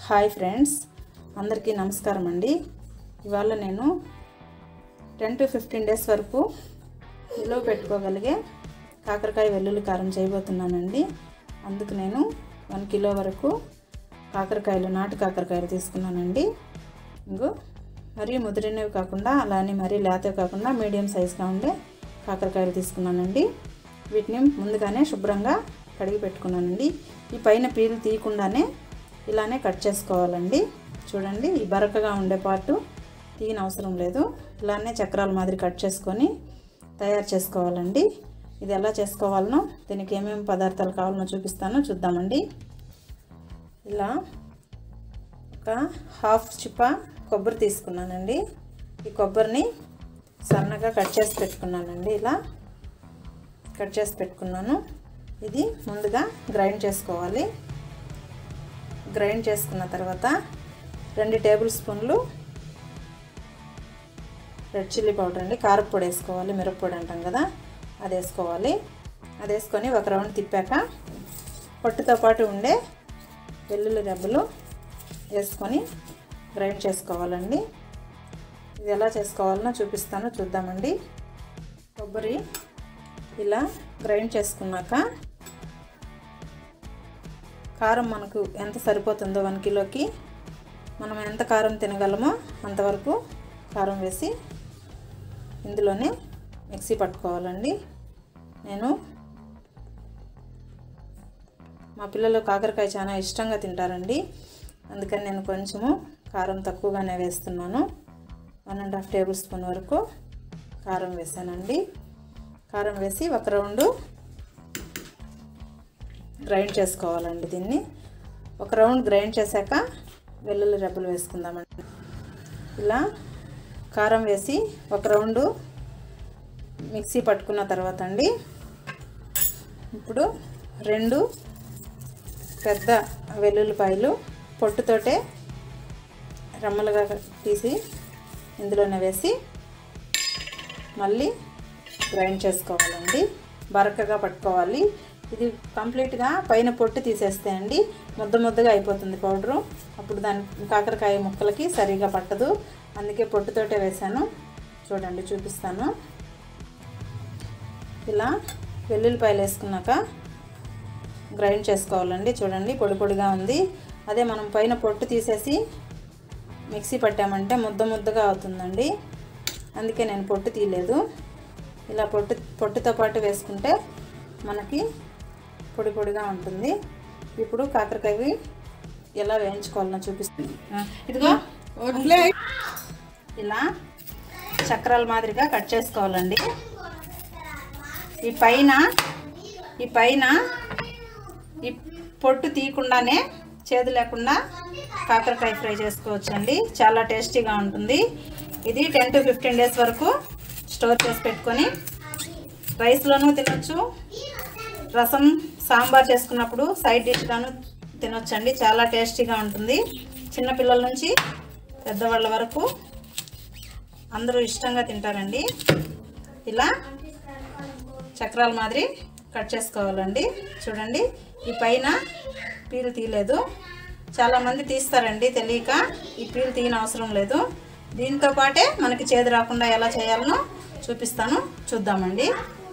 Hi friends అందరికీ నమస్కారం అండి ఇవాళ నేను టెన్ టు ఫిఫ్టీన్ డేస్ వరకు నిలువ పెట్టుకోగలిగే కాకరకాయ వెల్లుల్లి కారం చేయబోతున్నానండి అందుకు నేను వన్ కిలో వరకు కాకరకాయలు నాటు కాకరకాయలు తీసుకున్నానండి ఇంకో మరీ ముదిరినవి కాకుండా అలానే మరీ లేతవి కాకుండా మీడియం సైజుగా ఉండే కాకరకాయలు తీసుకున్నానండి వీటిని ముందుగానే శుభ్రంగా కడిగి పెట్టుకున్నానండి ఈ పైన పీలు తీయకుండానే ఇలానే కట్ చేసుకోవాలండి చూడండి ఈ బరకగా ఉండే పార్టు తీయని అవసరం లేదు ఇలానే చక్రాల మాదిరి కట్ చేసుకొని తయారు చేసుకోవాలండి ఇది ఎలా చేసుకోవాలనో దీనికి ఏమేమి పదార్థాలు కావాలనో చూపిస్తానో చూద్దామండి ఇలా ఒక హాఫ్ చిప్ప కొబ్బరి తీసుకున్నానండి ఈ కొబ్బరిని సన్నగా కట్ చేసి పెట్టుకున్నానండి ఇలా కట్ చేసి పెట్టుకున్నాను ఇది ముందుగా గ్రైండ్ చేసుకోవాలి గ్రైండ్ చేసుకున్న తర్వాత రెండు టేబుల్ స్పూన్లు రెడ్ చిల్లీ పౌడర్ అండి కారపొడి వేసుకోవాలి మిరప్పొడి అంటాం కదా అది వేసుకోవాలి అది వేసుకొని ఒక రౌండ్ తిప్పాక పొట్టుతో పాటు ఉండే వెల్లుల్లి రెబ్బలు వేసుకొని గ్రైండ్ చేసుకోవాలండి ఇది ఎలా చేసుకోవాలనో చూపిస్తాను చూద్దామండి కొబ్బరి ఇలా గ్రైండ్ చేసుకున్నాక కారం మనకు ఎంత సరిపోతుందో వన్ కిలోకి మనం ఎంత కారం తినగలమో అంతవరకు కారం వేసి ఇందులోనే మిక్సీ పట్టుకోవాలండి నేను మా పిల్లలు కాకరకాయ చాలా ఇష్టంగా తింటారండి అందుకని నేను కొంచెము కారం తక్కువగానే వేస్తున్నాను one and half tablespoon వరకు కారం వేసానండి కారం వేసి ఒక రౌండు గ్రైండ్ చేసుకోవాలండి దీన్ని ఒక రౌండ్ గ్రైండ్ చేశాక వెల్లుల్లి రెబ్బలు వేసుకుందామండి ఇలా కారం వేసి ఒక రౌండు మిక్సీ పట్టుకున్న తర్వాత అండి ఇప్పుడు రెండు పెద్ద వెల్లుల్లిపాయలు పొట్టుతోటే రమ్మలుగా తీసి ఇందులోనే వేసి మళ్ళీ గ్రైండ్ చేసుకోవాలండి బరకగా పట్టుకోవాలి ఇది కంప్లీట్గా పైన పొట్టు తీసేస్తే అండి ముద్ద ముద్దగా అయిపోతుంది పౌడరు అప్పుడు దాని కాకరకాయ ముక్కలకి సరిగా పట్టదు అందుకే పొట్టుతోటే వేసాను చూడండి చూపిస్తాను ఇలా వెల్లుల్లిపాయలు వేసుకున్నాక గ్రైండ్ చేసుకోవాలండి చూడండి పొడి పొడిగా ఉంది అదే మనం పైన పొట్టు తీసేసి మిక్సీ పట్టామంటే ముద్ద ముద్దగా అవుతుందండి అందుకే నేను పొట్టు తీయలేదు ఇలా పొట్టు పొట్టుతో పాటు వేసుకుంటే మనకి పొడి పొడిగా ఉంటుంది ఇప్పుడు కాకరకాయ ఎలా వేయించుకోవాలనో చూపిస్తుంది ఇదిగో ఇలా చక్రాల మాదిరిగా కట్ చేసుకోవాలండి ఈ పైన ఈ పైన ఈ పొట్టు తీయకుండానే చేదు లేకుండా కాకరకాయ ఫ్రై చేసుకోవచ్చండి చాలా టేస్టీగా ఉంటుంది ఇది టెన్ టు ఫిఫ్టీన్ డేస్ వరకు స్టోర్ చేసి పెట్టుకొని రైస్లోనూ తినొచ్చు రసం సాంబార్ చేసుకున్నప్పుడు సైడ్ డిష్గాను తినొచ్చండి చాలా టేస్టీగా ఉంటుంది చిన్నపిల్లల నుంచి పెద్దవాళ్ళ వరకు అందరూ ఇష్టంగా తింటారండి ఇలా చక్రాల మాదిరి కట్ చేసుకోవాలండి చూడండి ఈ పైన పీలు తీయలేదు చాలామంది తీస్తారండి తెలియక ఈ పీలు తీయని అవసరం లేదు దీంతో పాటే మనకి చేదు రాకుండా ఎలా చేయాలనో చూపిస్తాను చూద్దామండి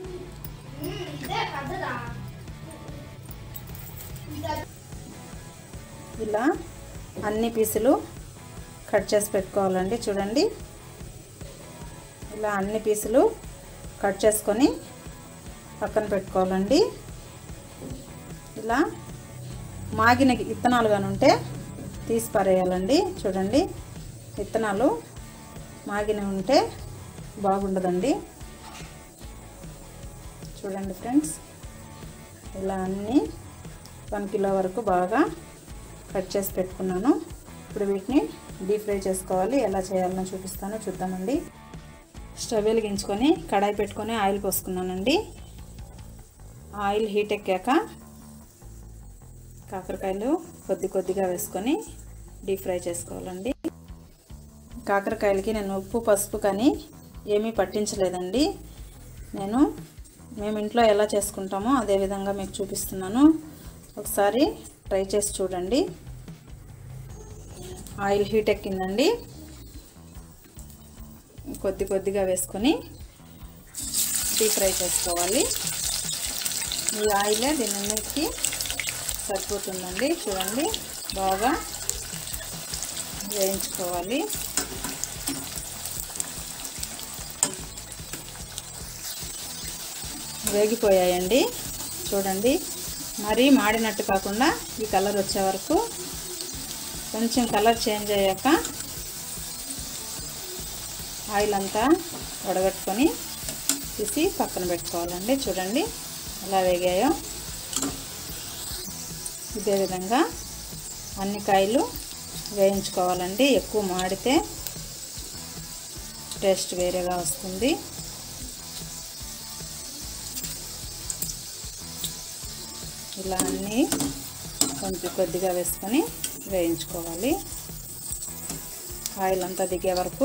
ఇలా అన్ని పీసులు కట్ చేసి పెట్టుకోవాలండి చూడండి ఇలా అన్ని పీసులు కట్ చేసుకొని పక్కన పెట్టుకోవాలండి ఇలా మాగిన విత్తనాలు కానీ ఉంటే తీసి పారేయాలండి చూడండి విత్తనాలు మాగిన ఉంటే బాగుండదండి చూడండి ఫ్రెండ్స్ ఇలా అన్నీ వన్ కిలో వరకు బాగా కట్ చేసి పెట్టుకున్నాను ఇప్పుడు వీటిని డీప్ ఫ్రై చేసుకోవాలి ఎలా చేయాలనో చూపిస్తానో చూద్దామండి స్టవ్ వెలిగించుకొని కడాయి పెట్టుకొని ఆయిల్ పోసుకున్నానండి ఆయిల్ హీట్ ఎక్కాక కాకరకాయలు కొద్ది కొద్దిగా వేసుకొని డీప్ ఫ్రై చేసుకోవాలండి కాకరకాయలకి నేను ఉప్పు పసుపు కానీ ఏమీ పట్టించలేదండి నేను మేము ఇంట్లో ఎలా చేసుకుంటామో అదే విధంగా మీకు చూపిస్తున్నాను ఒకసారి ట్రై చేసి చూడండి ఆయిల్ హీట్ ఎక్కిందండి కొద్ది కొద్దిగా వేసుకొని డీప్ ఫ్రై చేసుకోవాలి ఈ ఆయిలే దీనికి సరిపోతుందండి చూడండి బాగా వేయించుకోవాలి వేగిపోయాయండి చూడండి మరీ మాడినట్టు కాకుండా ఈ కలర్ వచ్చే వరకు కొంచెం కలర్ చేంజ్ అయ్యాక ఆయిల్ అంతా వడగట్టుకొని తీసి పక్కన పెట్టుకోవాలండి చూడండి ఎలా వేగాయో ఇదే విధంగా అన్ని కాయలు వేయించుకోవాలండి ఎక్కువ మాడితే టేస్ట్ వేరేగా వస్తుంది ఇలా అన్నీ కొంచెం కొద్దిగా వేసుకొని వేయించుకోవాలి ఆయిల్ అంతా దిగే వరకు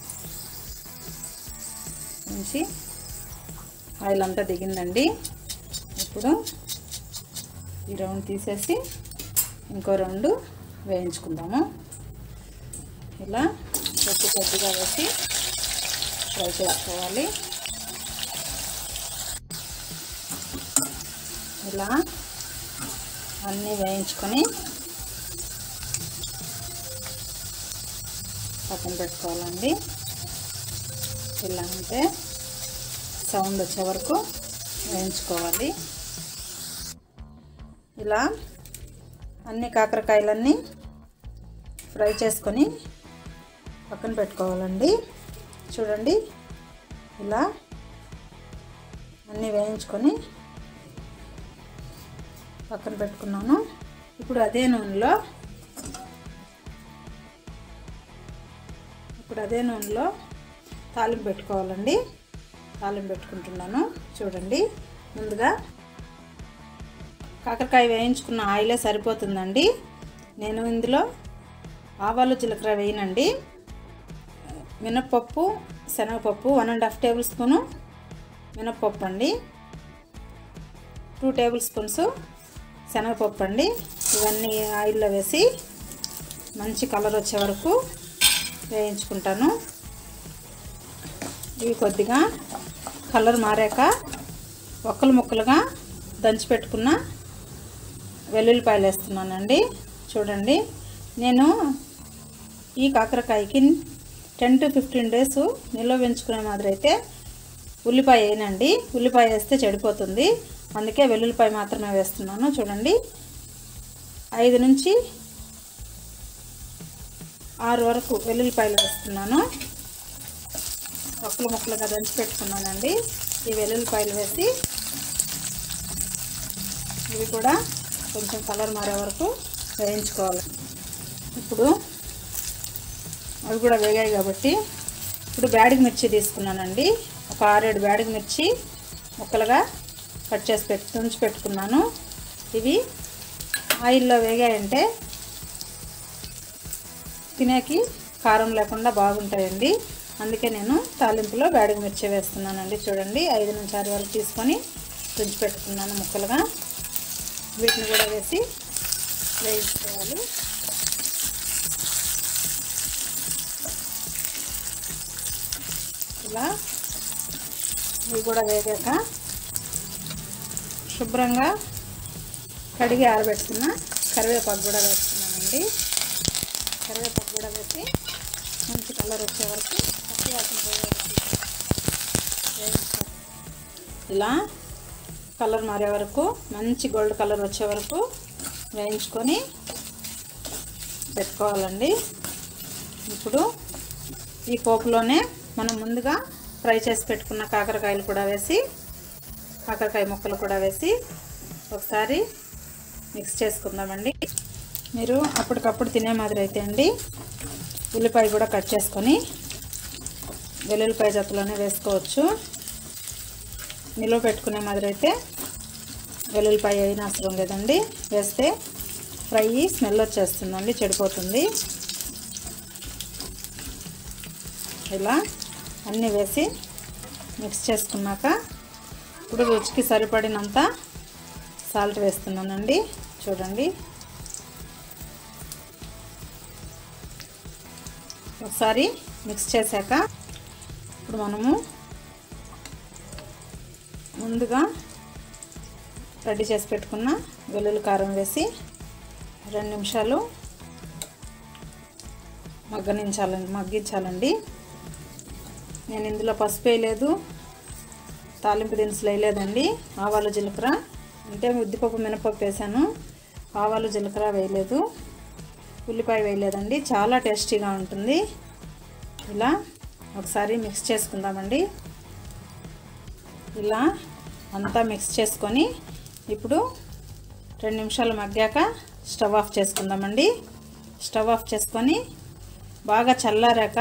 ఉంచి ఆయిల్ అంతా దిగిందండి ఇప్పుడు ఈ రౌండ్ తీసేసి ఇంకో రౌండ్ వేయించుకుందాము ఇలా కొద్ది కొద్దిగా వేసి ఫ్రై చేసుకోవాలి ఇలా అన్నీ వేయించుకొని పక్కన పెట్టుకోవాలండి ఇలా అంటే సౌండ్ వచ్చే వరకు వేయించుకోవాలి ఇలా అన్ని కాకరకాయలన్నీ ఫ్రై చేసుకొని పక్కన పెట్టుకోవాలండి చూడండి ఇలా అన్నీ వేయించుకొని పక్కన పెట్టుకున్నాను ఇప్పుడు అదే నూనెలో ఇప్పుడు అదే నూనెలో తాలింపు పెట్టుకోవాలండి తాలింపు పెట్టుకుంటున్నాను చూడండి ముందుగా కాకరకాయ వేయించుకున్న ఆయిలే సరిపోతుందండి నేను ఇందులో ఆవాలు జీలకర్ర వేయనండి మినప్పప్పు శనగపప్పు one and half tablespoon మినప్పప్పు అండి టూ టేబుల్ స్పూన్స్ శనగపప్పు అండి ఇవన్నీ ఆయిల్లో వేసి మంచి కలర్ వచ్చే వరకు వేయించుకుంటాను ఇవి కొద్దిగా కలర్ మారాక ఒక్కలు ముక్కలుగా దంచి పెట్టుకున్న వెల్లుల్లిపాయలు వేస్తున్నానండి చూడండి నేను ఈ కాకరకాయకి టెన్ టు ఫిఫ్టీన్ డేస్ నిల్వ పెంచుకునే మాదిరి అయితే ఉల్లిపాయ వేయనండి ఉల్లిపాయ వేస్తే చెడిపోతుంది అందుకే వెల్లుల్లిపాయ మాత్రమే వేస్తున్నాను చూడండి ఐదు నుంచి ఆరు వరకు వెల్లుల్లిపాయలు వేస్తున్నాను ఒక్కలు ముక్కలుగా దంచి పెట్టుకున్నానండి ఈ వెల్లుల్లిపాయలు వేసి ఇవి కూడా కొంచెం కలర్ మారే వరకు వేయించుకోవాలి ఇప్పుడు అవి కూడా వేగాయి కాబట్టి ఇప్పుడు బ్యాడిగ మిర్చి తీసుకున్నానండి ఒక ఆరేడు బ్యాడిగ మిర్చి ముక్కలుగా కట్ చేసి పెట్టి తుంచి పెట్టుకున్నాను ఇవి ఆయిల్లో వేగాయంటే తినేకి కారం లేకుండా బాగుంటాయండి అందుకే నేను తాలింపులో బ్యాడిగ మిర్చి వేస్తున్నానండి చూడండి ఐదు నుంచి ఆరు వరకు తీసుకొని తుంచి పెట్టుకున్నాను ముక్కలుగా వీటిని కూడా వేసి వేయించుకోవాలి ఇలా ఇవి కూడా వేగాక శుభ్రంగా కడిగి ఆరబెట్టుకున్న కరివేపాకు కూడా వేస్తున్నానండి కరివేపాకు కూడా వేసి మంచి కలర్ వచ్చే వరకు పచ్చి వాసన పోయే వరకు వేయించుకోవాలి. ఇలా కలర్ మారే వరకు మంచి గోల్డ్ కలర్ వచ్చే వరకు వేయించుకొని పెట్టుకోవాలండి ఇప్పుడు ఈ పోపులోనే మనం ముందుగా ఫ్రై చేసి పెట్టుకున్న కాకరకాయలు కూడా వేసి కాకరకాయ ముక్కలు కూడా వేసి ఒకసారి మిక్స్ చేసుకుందామండి మీరు అప్పటికప్పుడు తినే మాదిరి అయితే అండి ఉల్లిపాయ కూడా కట్ చేసుకొని వెల్లుల్లిపాయ జతలోనే వేసుకోవచ్చు నిల్వ పెట్టుకునే మాదిరి అయితే వెల్లుల్లిపాయ అయినా అవసరం లేదండి వేస్తే ఫ్రై స్మెల్ వచ్చేస్తుందండి చెడిపోతుంది ఇలా అన్నీ వేసి మిక్స్ చేసుకున్నాక ఇప్పుడు రుచికి సరిపడినంత సాల్ట్ వేస్తున్నానండి చూడండి ఒకసారి మిక్స్ చేశాక ఇప్పుడు మనము ముందుగా రెడీ చేసి పెట్టుకున్న వెల్లుల్లి కారం వేసి రెండు నిమిషాలు మగ్గనించాలండి మగ్గించాలండి నేను ఇందులో పసుపు వేయలేదు తాలింపు దినుసులు వేయలేదండి ఆవాలు జీలకర్ర అంటే ఉద్దిపప్పు మినపప్పు వేసాను ఆవాలు జీలకర్ర వేయలేదు ఉల్లిపాయ వేయలేదండి చాలా టేస్టీగా ఉంటుంది ఇలా ఒకసారి మిక్స్ చేసుకుందామండి ఇలా అంతా మిక్స్ చేసుకొని ఇప్పుడు రెండు నిమిషాలు మగ్గాక స్టవ్ ఆఫ్ చేసుకుందామండి స్టవ్ ఆఫ్ చేసుకొని బాగా చల్లారాక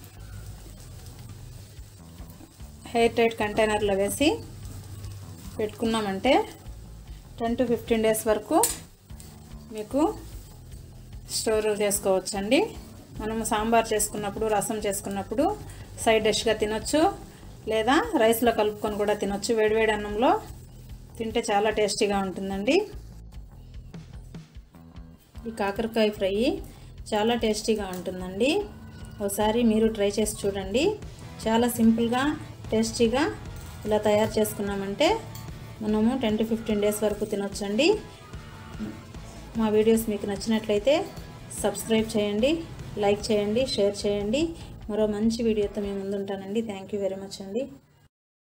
హెయిర్ టైట్ కంటైనర్లో వేసి పెట్టుకున్నామంటే టెన్ టు ఫిఫ్టీన్ డేస్ వరకు మీకు స్టోర్ చేసుకోవచ్చండి మనము సాంబార్ చేసుకున్నప్పుడు రసం చేసుకున్నప్పుడు సైడ్ డిష్గా తినొచ్చు లేదా రైస్లో కలుపుకొని కూడా తినొచ్చు వేడివేడి అన్నంలో తింటే చాలా టేస్టీగా ఉంటుందండి ఈ కాకరకాయ ఫ్రై చాలా టేస్టీగా ఉంటుందండి ఒకసారి మీరు ట్రై చేసి చూడండి చాలా సింపుల్గా టేస్టీగా ఇలా తయారు చేసుకున్నామంటే మనము టెన్ టు ఫిఫ్టీన్ డేస్ వరకు తినొచ్చండి మా వీడియోస్ మీకు నచ్చినట్లయితే సబ్స్క్రైబ్ చేయండి లైక్ చేయండి షేర్ చేయండి మరో మంచి వీడియోతో మేము ముందుంటానండి థ్యాంక్ యూ వెరీ మచ్ అండి